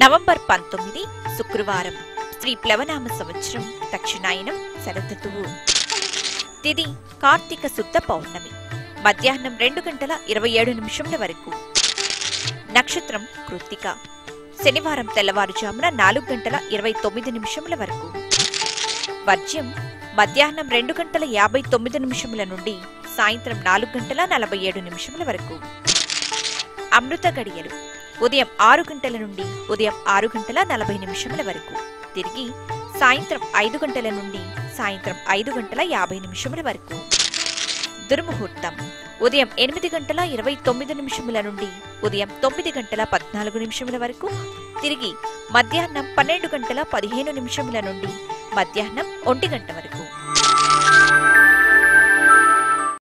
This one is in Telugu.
నవంబర్ పంతొమ్మిది శుక్రవారం శ్రీ ప్లవనామ సంవత్సరం దక్షిణాయనం శరదతువు తిది కార్తీక శుద్ధ పౌర్ణమి మధ్యాహ్నం రెండు గంటల ఇరవై ఏడు నిమిషముల వరకు నక్షత్రం కృత్తిక శనివారం తెల్లవారుజామున నాలుగు గంటల ఇరవై తొమ్మిది నిమిషముల వరకు వర్జ్యం మధ్యాహ్నం రెండు గంటల యాభై తొమ్మిది నిమిషముల నుండి సాయంత్రం నాలుగు గంటల నలభై ఏడు నిమిషముల వరకు అమృత గడియలు ఉదయం ఆరు గంటల నుండి ఉదయం ఆరు గంటల నలభై నిమిషముల వరకు తిరిగి సాయంత్రం ఐదు గంటల నుండి సాయంత్రం ఐదు గంటల యాభై నిమిషముల వరకు దుర్ముహూర్తం ఉదయం ఎనిమిది గంటల ఇరవై తొమ్మిది నిమిషముల నుండి ఉదయం తొమ్మిది గంటల పద్నాలుగు నిమిషముల వరకు తిరిగి మధ్యాహ్నం పన్నెండు గంటల పదిహేను నిమిషముల నుండి మధ్యాహ్నం ఒంటి గంట వరకు